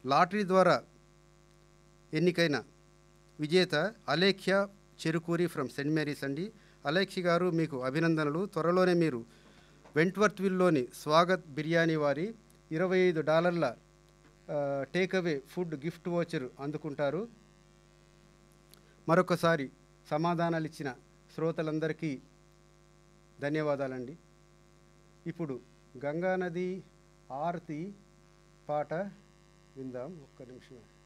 lottery ద్వారా ఎన్నికైన విజేత Alekhya Cherukuri from Saint Mary's అండి అలేఖ్య గారు మీకు అభినందనలు త్వరలోనే మీరు వెంట్వర్త్విల్లోని స్వాగత్ బిర్యానీ వారి ఇరవై ఐదు డాలర్ల టేక్అవే ఫుడ్ గిఫ్ట్ వోచర్ అందుకుంటారు మరొకసారి సమాధానాలు ఇచ్చిన శ్రోతలందరికీ ధన్యవాదాలండి ఇప్పుడు గంగానది ఆరతి పాట విందాం ఒక్క నిమిషం